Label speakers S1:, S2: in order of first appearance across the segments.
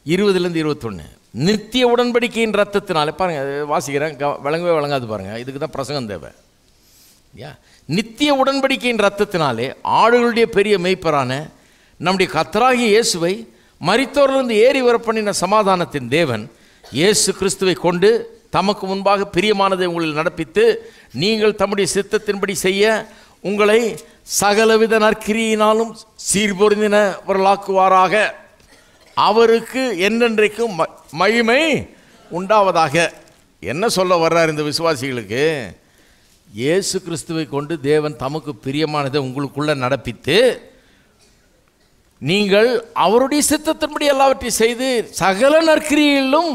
S1: இருபதுலேருந்து இருபத்தொன்று நித்திய உடன்படிக்கையின் ரத்தத்தினால பாருங்கள் அது வாசிக்கிறேன் க- விளங்கவே விளங்காது பாருங்கள் இதுக்கு தான் பிரசங்கம் தேவை யா நித்திய உடன்படிக்கையின் ரத்தத்தினாலே ஆடுகளுடைய பெரிய மெய்ப்பரான நம்முடைய கத்தராகிய இயேசுவை மரித்தோரிலிருந்து ஏறி வர பண்ணின சமாதானத்தின் தேவன் இயேசு கிறிஸ்துவை கொண்டு தமக்கு முன்பாக பிரியமானதை உங்களில் நடப்பித்து நீங்கள் தம்முடைய சித்தத்தின்படி செய்ய உங்களை சகலவித நற்கிரியினாலும் சீர்பொருந்தினவர்களாக்குவாராக அவருக்கு என்னென்றைக்கும் ம- மகிமை உண்டாவதாக என்ன சொல்ல வர்றார் இந்த விசுவாசிகளுக்கு இயேசு கிறிஸ்துவை கொண்டு தேவன் தமக்கு பிரியமானதை உங்களுக்குள்ள நடப்பித்து நீங்கள் அவருடைய சித்தத்தின்படி எல்லாவற்றையும் செய்து சகல நற்கிரியிலும்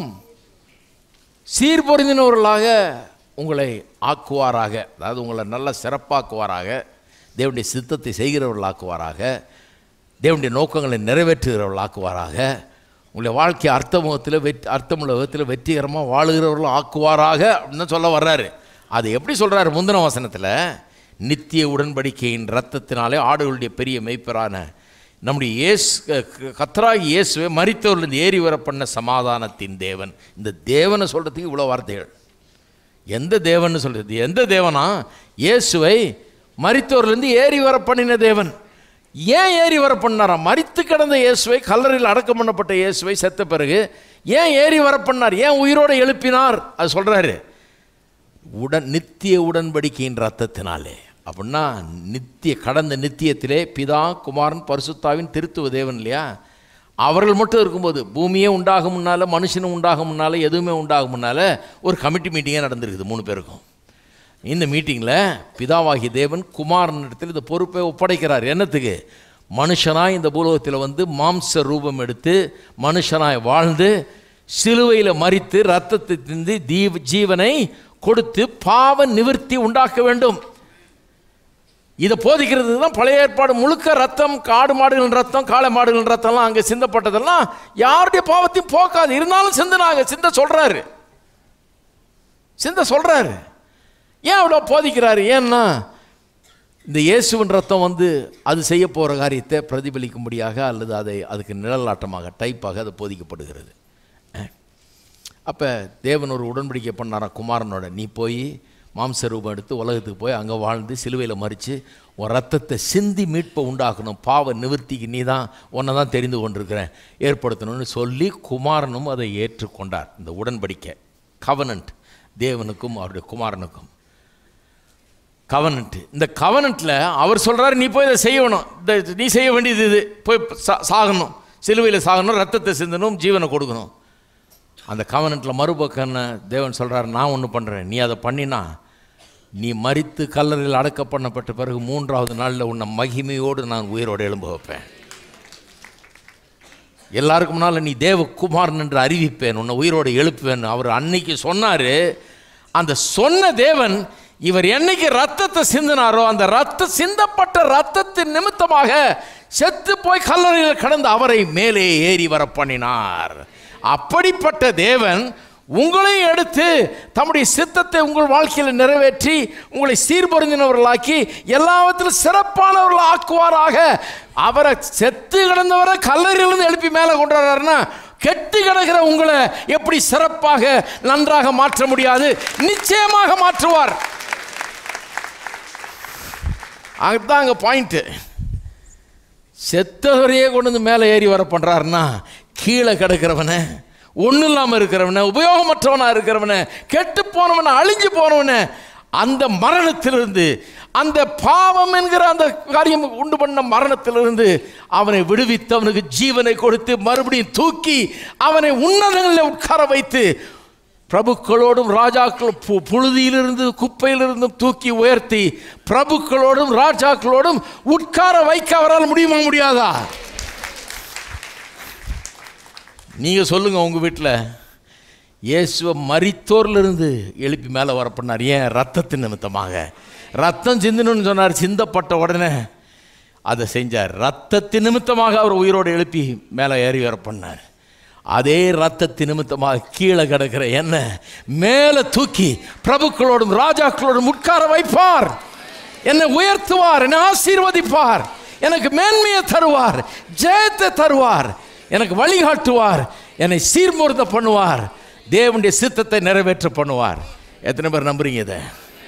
S1: சீர்பொருந்தினவர்களாக உங்களை ஆக்குவாராக அதாவது உங்களை நல்ல சிறப்பாக்குவாராக தேவனுடைய சித்தத்தை செய்கிறவர்களாக்குவாராக தேவனுடைய நோக்கங்களை நிறைவேற்றுகிறவர்களாக்குவாராக உங்களுடைய வாழ்க்கை அர்த்தமுகத்தில் வெற்றி அர்த்தமுள்ள விதத்தில் வெற்றிகரமாக வாழுகிறவர்களும் ஆக்குவாராக அப்படின்னு சொல்ல வர்றாரு அது எப்படி சொல்கிறாரு முந்தின வசனத்தில் நித்திய உடன்படிக்கையின் ரத்தத்தினாலே ஆடுகளுடைய பெரிய மெய்ப்பரான நம்முடைய இயேசு கத்தராகி இயேசுவை மரித்தவர்லேருந்து ஏறி வர பண்ண சமாதானத்தின் தேவன் இந்த தேவனை சொல்கிறதுக்கு இவ்வளோ வார்த்தைகள் எந்த தேவன்னு சொல்கிறது எந்த தேவனா இயேசுவை மரித்தோர்லேருந்து ஏறி வர பண்ணின தேவன் ஏன் ஏறி வர பண்ணாரா மரித்து கிடந்த இயேசுவை கல்லறையில் அடக்கம் பண்ணப்பட்ட இயேசுவை செத்த பிறகு ஏன் ஏறி வர பண்ணார் ஏன் உயிரோடு எழுப்பினார் அது சொல்கிறாரு உடன் நித்திய உடன்படிக்கையின் ரத்தத்தினாலே அப்படின்னா நித்திய கடந்த நித்தியத்திலே பிதா குமாரன் பரிசுத்தாவின் திருத்துவ தேவன் இல்லையா அவர்கள் மட்டும் இருக்கும்போது பூமியே உண்டாகும் முன்னால் மனுஷனும் உண்டாகும் முன்னால் எதுவுமே உண்டாகும் முன்னால் ஒரு கமிட்டி மீட்டிங்கே நடந்திருக்குது மூணு பேருக்கும் இந்த மீட்டிங்கில் பிதாவாகிய தேவன் குமாரன் இடத்தில் இந்த பொறுப்பை ஒப்படைக்கிறார் என்னத்துக்கு மனுஷனாய் இந்த பூலோகத்தில் வந்து மாம்ச ரூபம் எடுத்து மனுஷனாய் வாழ்ந்து சிலுவையில் மறித்து ரத்தத்தை திந்து தீவ ஜீவனை கொடுத்து பாவ நிவர்த்தி உண்டாக்க வேண்டும் இதை போதிக்கிறது தான் பழைய ஏற்பாடு முழுக்க ரத்தம் காடு மாடுகளின் ரத்தம் காளை மாடுகளின் ரத்தம்லாம் அங்கே சிந்தப்பட்டதெல்லாம் யாருடைய பாவத்தையும் போக்காது இருந்தாலும் சிந்தினாங்க சிந்த சொல்கிறாரு சிந்த சொல்கிறாரு ஏன் அவ்வளோ போதிக்கிறாரு ஏன்னா இந்த இயேசுவின் ரத்தம் வந்து அது செய்ய போகிற காரியத்தை பிரதிபலிக்கும்படியாக அல்லது அதை அதுக்கு நிழலாட்டமாக டைப்பாக அது போதிக்கப்படுகிறது அப்போ தேவன் ஒரு உடன்படிக்கை பண்ணாராம் குமாரனோட நீ போய் மாம்ச ரூபம் எடுத்து உலகத்துக்கு போய் அங்கே வாழ்ந்து சிலுவையில் மறித்து உன் ரத்தத்தை சிந்தி மீட்பை உண்டாக்கணும் பாவ நிவர்த்திக்கு நீ தான் உன்னை தான் தெரிந்து கொண்டிருக்கிறேன் ஏற்படுத்தணும்னு சொல்லி குமாரனும் அதை ஏற்றுக்கொண்டார் இந்த உடன்படிக்கை கவனன்ட் தேவனுக்கும் அவருடைய குமாரனுக்கும் கவனன்ட் இந்த கவனன்ட்டில் அவர் சொல்கிறாரு நீ போய் இதை செய்யணும் இந்த நீ செய்ய வேண்டியது இது போய் சா- சாகணும் சிலுவையில் சாகணும் ரத்தத்தை சிந்தணும் ஜீவனை கொடுக்கணும் அந்த கவனன்ட்டில் மறுபக்கம் என்ன தேவன் சொல்கிறார் நான் ஒன்று பண்ணுறேன் நீ அதை பண்ணினா நீ மரித்து கல்லறையில் அடக்க பண்ணப்பட்ட பிறகு மூன்றாவது நாளில் உன்னை மகிமையோடு நான் உயிரோடு எழும்ப வைப்பேன் எல்லாருக்கும் முன்னால் நீ தேவகுமாரன் என்று அறிவிப்பேன் உன்னை உயிரோடு எழுப்புவேன் அவர் அன்னைக்கு சொன்னார் அந்த சொன்ன தேவன் இவர் என்னைக்கு ரத்தத்தை சிந்தினாரோ அந்த ரத்த சிந்தப்பட்ட ரத்தத்தின் நிமித்தமாக செத்து போய் கல்லறையில் கடந்த அவரை மேலே ஏறி வர பண்ணினார் அப்படிப்பட்ட தேவன் உங்களையும் எடுத்து தம்முடைய சித்தத்தை உங்கள் வாழ்க்கையில் நிறைவேற்றி உங்களை சீர்பொருந்தினவர்களாக்கி எல்லாவற்றிலும் சிறப்பானவர்கள் ஆக்குவாராக அவரை செத்து கிடந்தவரை கல்லறையிலிருந்து எழுப்பி மேலே கொண்டு வர்றாருன்னா கெட்டு கிடக்கிற உங்களை எப்படி சிறப்பாக நன்றாக மாற்ற முடியாது நிச்சயமாக மாற்றுவார் அதுதான் அங்கே பாயிண்ட்டு செத்தவரையே கொண்டு வந்து மேலே ஏறி வர பண்ணுறாருன்னா கீழே கிடக்கிறவனை ஒன்றும் இல்லாமல் இருக்கிறவனை உபயோகமற்றவனாக இருக்கிறவனை கெட்டு போனவனை அழிஞ்சு போனவனை அந்த மரணத்திலிருந்து அந்த பாவம் என்கிற அந்த காரியம் உண்டு பண்ண மரணத்திலிருந்து அவனை விடுவித்து அவனுக்கு ஜீவனை கொடுத்து மறுபடியும் தூக்கி அவனை உன்னதங்களில் உட்கார வைத்து பிரபுக்களோடும் ராஜாக்கள் பு- புழுதியிலிருந்து குப்பையிலிருந்தும் தூக்கி உயர்த்தி பிரபுக்களோடும் ராஜாக்களோடும் உட்கார வைக்க அவரால் முடியுமா முடியாதா நீங்கள் சொல்லுங்கள் உங்கள் வீட்டில் இயேசுவை மரித்தோர்லேருந்து எழுப்பி மேலே வர பண்ணார் ஏன் ரத்தத்தின் நிமித்தமாக ரத்தம் சிந்தணும்னு சொன்னார் சிந்தப்பட்ட உடனே அதை செஞ்சார் ரத்தத்தின் நிமித்தமாக அவர் உயிரோடு எழுப்பி மேலே ஏறி வர பண்ணார் அதே ரத்தத்தின் நிமித்தமாக கீழே கிடக்கிற என்ன மேலே தூக்கி பிரபுக்களோடும் ராஜாக்களோடும் உட்கார வைப்பார் என்னை உயர்த்துவார் என்னை ஆசீர்வதிப்பார் எனக்கு மேன்மையை தருவார் ஜெயத்தை தருவார் எனக்கு வழிகாட்டுவார் என்னை சீர்முருத்த பண்ணுவார் தேவனுடைய சித்தத்தை நிறைவேற்ற பண்ணுவார் எத்தனை பேர் நம்புறீங்க இதை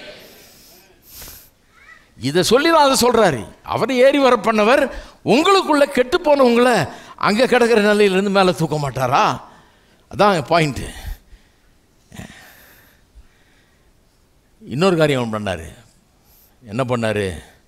S1: இதை சொல்லி தான் அதை சொல்கிறாரு அவர் ஏறி வர பண்ணவர் உங்களுக்குள்ள கெட்டு போனவங்கள அங்கே கிடக்கிற நிலையிலேருந்து மேலே தூக்க மாட்டாரா அதான் பாயிண்ட்டு இன்னொரு காரியம் பண்ணார் என்ன பண்ணார்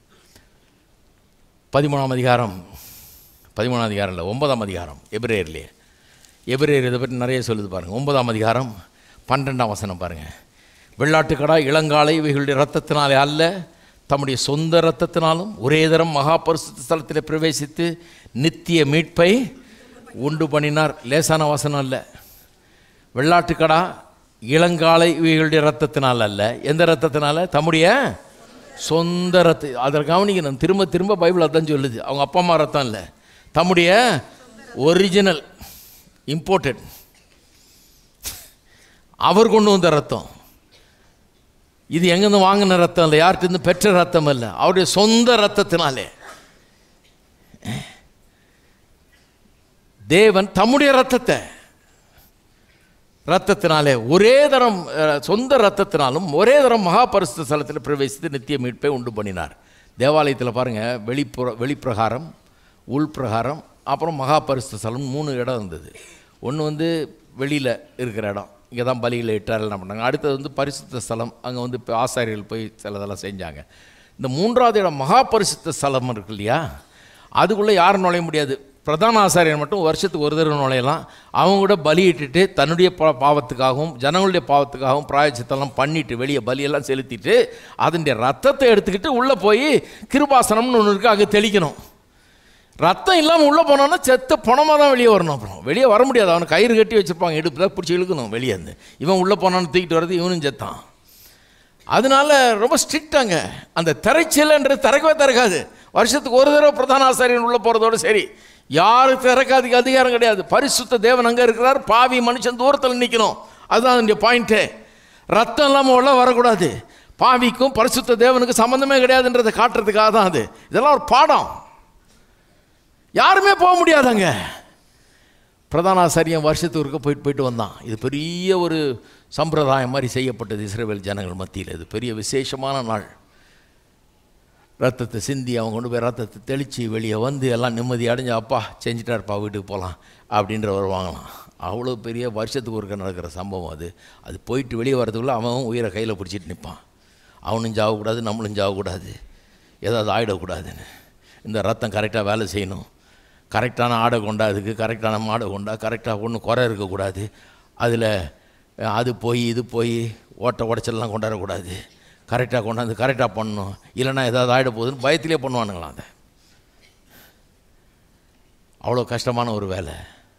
S1: பதிமூணாம் அதிகாரம் பதிமூணாம் அதிகாரம் இல்லை ஒன்பதாம் அதிகாரம் எபிரேயர்லேயே எபிரேயர் இதை பற்றி நிறைய சொல்லுது பாருங்கள் ஒன்பதாம் அதிகாரம் பன்னெண்டாம் வசனம் பாருங்கள் வெள்ளாட்டுக்கடா இளங்காலை இவைகளுடைய ரத்தத்தினாலே அல்ல தம்முடைய சொந்த இரத்தத்தினாலும் ஒரே தரம் மகா பரிசுத்த ஸ்தலத்தில் பிரவேசித்து நித்திய மீட்பை உண்டு பண்ணினார் லேசான வசனம் அல்ல வெள்ளாட்டுக்கடா இளங்காலை இவைகளுடைய ரத்தத்தினால் அல்ல எந்த ரத்தத்தினால தம்முடைய சொந்த ரத்த அதை கவனிக்கணும் திரும்ப திரும்ப பைபிள் அதான் சொல்லுது அவங்க அப்பா அம்மா ரத்தம் இல்லை தம்முடைய ஒரிஜினல் இம்போர்ட்டட் அவர் கொண்டு வந்த ரத்தம் இது எங்கேருந்து வாங்கின ரத்தம் இல்லை யார்கிட்ட பெற்ற ரத்தம் இல்லை அவருடைய சொந்த ரத்தத்தினாலே தேவன் தம்முடைய ரத்தத்தை ரத்தத்தினாலே ஒரே தரம் அஹ், சொந்த ரத்தத்தினாலும் ஒரே தரம் மகாபரிசுத்த ஸ்தலத்தில் பிரவேசித்து நித்திய மீட்பை உண்டு பண்ணினார் தேவாலயத்தில் பாருங்கள் வெளிப்புற வெளிப்பிரகாரம் உள்பிரகாரம் அப்புறம் மகாபரிசுத்த ஸ்தலம் மூணு இடம் இருந்தது ஒன்று வந்து வெளியில் இருக்கிற இடம் இங்கே தான் பலியில் இட்டார் என்ன பண்ணாங்க அடுத்தது வந்து பரிசுத்த ஸ்தலம் அங்கே வந்து இப்போ ஆசாரியர்கள் போய் சிலதெல்லாம் செஞ்சாங்க இந்த மூன்றாவது இடம் மகாபரிசுத்த ஸ்தலம் இருக்கு இல்லையா அதுக்குள்ளே யாரும் நுழைய முடியாது பிரதான ஆசாரியர் மட்டும் வருஷத்துக்கு ஒரு தடவை நுழையலாம் அவங்க கூட பலியிட்டுட்டு தன்னுடைய பா- பாவத்துக்காகவும் ஜனங்களுடைய பாவத்துக்காகவும் பிராயச்சித்தெல்லாம் பண்ணிட்டு வெளியே பலியெல்லாம் செலுத்திட்டு அதனுடைய ரத்தத்தை எடுத்துக்கிட்டு உள்ளே போய் கிருபாசனம்னு ஒன்று இருக்குது அங்கே தெளிக்கணும் ரத்தம் இல்லாமல் உள்ளே போனோன்னா செத்த பணமாக தான் வெளியே வரணும் அப்புறம் வெளியே வர முடியாது அவனை கயிறு கட்டி வச்சுருப்பாங்க இடுப்பில் பிடிச்சி இழுக்கணும் வெளியே இருந்து இவன் உள்ளே போனான்னு தூக்கிட்டு வர்றது இவனும் செத்தான் அதனால ரொம்ப ஸ்ட்ரிக்டாங்க அந்த திரைச்சல்ன்றது திறக்கவே திறக்காது வருஷத்துக்கு ஒரு தடவை பிரதான ஆசாரியன் உள்ளே போகிறதோட சரி யாருக்கு திறக்காதுக்கு அதிகாரம் கிடையாது பரிசுத்த தேவன் அங்கே இருக்கிறார் பாவி மனுஷன் தூரத்தில் நிற்கணும் அதுதான் அதனுடைய பாயிண்ட்டே ரத்தம் இல்லாமல் உள்ள வரக்கூடாது பாவிக்கும் பரிசுத்த தேவனுக்கு சம்மந்தமே கிடையாதுன்றதை காட்டுறதுக்காக தான் அது இதெல்லாம் ஒரு பாடம் யாருமே போக முடியாதாங்க பிரதான ஆசாரியன் வருஷத்துக்கு போயிட்டு போயிட்டு வந்தான் இது பெரிய ஒரு சம்பிரதாயம் மாதிரி செய்யப்பட்டது இஸ்ரேல் ஜனங்கள் மத்தியில் இது பெரிய விசேஷமான நாள் ரத்தத்தை சிந்தி அவங்க கொண்டு போய் ரத்தத்தை தெளித்து வெளியே வந்து எல்லாம் நிம்மதி அடைஞ்சு அப்பா செஞ்சிட்டாருப்பா வீட்டுக்கு போகலாம் அப்படின்ற வருவாங்களாம் அவ்வளோ பெரிய வருஷத்துக்கு ஒருக்க நடக்கிற சம்பவம் அது அது போயிட்டு வெளியே வரதுக்குள்ளே அவன் உயிரை கையில் பிடிச்சிட்டு நிற்பான் அவனும் சாகக்கூடாது நம்மளும் சாகக்கூடாது ஏதாவது ஆகிடக்கூடாதுன்னு இந்த ரத்தம் கரெக்டாக வேலை செய்யணும் கரெக்டான ஆடை கொண்டா அதுக்கு கரெக்டான மாடை கொண்டா கரெக்டாக ஒன்றும் குறை இருக்கக்கூடாது அதில் அது போய் இது போய் ஓட்ட உடச்சல்லாம் கொண்டாடக்கூடாது கரெக்டாக கொண்டாந்து கரெக்டாக பண்ணணும் இல்லைன்னா ஏதாவது ஆகிட போகுதுன்னு பயத்திலே பண்ணுவானுங்களாம் அதை அவ்வளோ கஷ்டமான ஒரு வேலை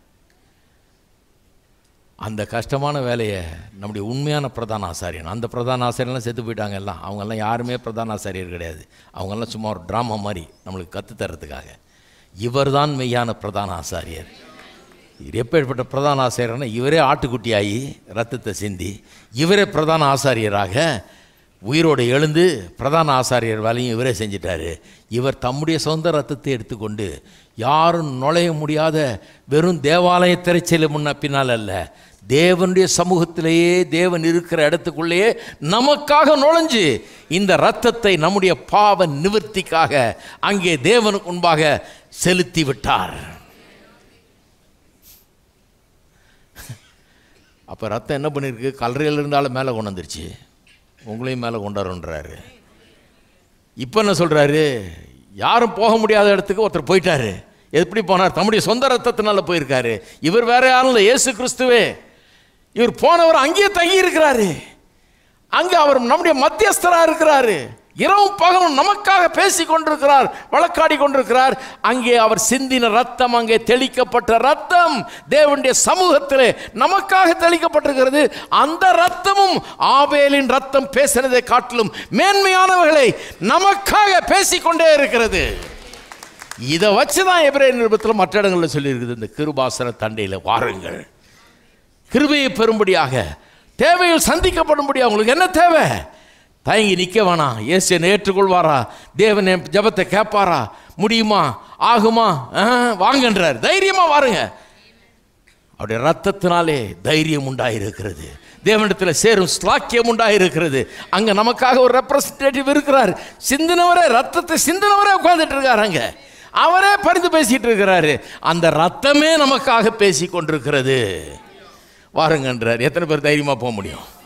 S1: அந்த கஷ்டமான வேலையை நம்முடைய உண்மையான பிரதான ஆசாரியன் அந்த பிரதான ஆசாரியெல்லாம் செத்து போயிட்டாங்க எல்லாம் அவங்கெல்லாம் யாருமே பிரதான ஆசாரியர் கிடையாது அவங்கெல்லாம் சும்மா ஒரு ட்ராமா மாதிரி நம்மளுக்கு கற்றுத் தர்றதுக்காக இவர்தான் மெய்யான பிரதான ஆசாரியர் இது எப்பேற்பட்ட பிரதான ஆசாரியர்னா இவரே ஆட்டுக்குட்டியாகி ரத்தத்தை சிந்தி இவரே பிரதான ஆசாரியராக உயிரோடு எழுந்து பிரதான ஆசாரியர் வேலையும் இவரே செஞ்சிட்டாரு இவர் தம்முடைய சொந்த ரத்தத்தை எடுத்துக்கொண்டு யாரும் நுழைய முடியாத வெறும் தேவாலய திரைச்சல முன்ன பின்னால் அல்ல தேவனுடைய சமூகத்திலேயே தேவன் இருக்கிற இடத்துக்குள்ளேயே நமக்காக நுழைஞ்சு இந்த ரத்தத்தை நம்முடைய பாவ நிவர்த்திக்காக அங்கே தேவனுக்கு முன்பாக செலுத்தி விட்டார் அப்போ ரத்தம் என்ன பண்ணியிருக்கு கல்லறையில் இருந்தாலும் மேலே கொண்டு வந்துருச்சு உங்களையும் மேலே கொண்டாருன்றாரு இப்போ என்ன சொல்கிறாரு யாரும் போக முடியாத இடத்துக்கு ஒருத்தர் போயிட்டாரு எப்படி போனார் தம்முடைய சொந்த ரத்தத்தினால போயிருக்காரு இவர் வேற யாரும் இல்லை இயேசு கிறிஸ்துவே இவர் போனவர் அங்கேயே தங்கி இருக்கிறாரு அங்கே அவர் நம்முடைய மத்தியஸ்தராக இருக்கிறாரு இரவும் பகலும் நமக்காக பேசி கொண்டிருக்கிறார் வழக்காடி கொண்டிருக்கிறார் அங்கே அவர் சிந்தின ரத்தம் அங்கே தெளிக்கப்பட்ட ரத்தம் தேவனுடைய சமூகத்திலே நமக்காக தெளிக்கப்பட்டிருக்கிறது அந்த ரத்தமும் ஆவேலின் ரத்தம் பேசினதை காட்டிலும் மேன்மையானவர்களை நமக்காக பேசிக்கொண்டே இருக்கிறது இதை வச்சு தான் எபிரே நிருபத்தில் மற்ற இடங்களில் சொல்லியிருக்குது இந்த கிருபாசன தண்டையில் வாருங்கள் கிருபையை பெறும்படியாக தேவையில் சந்திக்கப்படும்படியாக உங்களுக்கு என்ன தேவை தயங்கி நிற்க வேணாம் இயேசு என்னை ஏற்றுக்கொள்வாரா தேவன் என் ஜெபத்தை கேட்பாரா முடியுமா ஆகுமா ஆ, வாங்கன்றார் தைரியமாக வாருங்க அவருடைய ரத்தத்தினாலே தைரியம் உண்டாயிருக்கிறது தேவனிடத்தில் சேரும் ஸ்லாக்கியம் உண்டாயிருக்கிறது அங்க நமக்காக ஒரு ரெப்ரசன்டேட்டிவ் இருக்கிறார் சிந்தினவரே ரத்தத்தை சிந்தினவரே உட்கார்ந்துட்டு இருக்காரு அங்க அவரே பரிந்து பேசிட்டு இருக்கிறாரு அந்த ரத்தமே நமக்காக பேசி கொண்டிருக்கிறது வாருங்கன்றார் எத்தனை பேர் தைரியமா போக முடியும்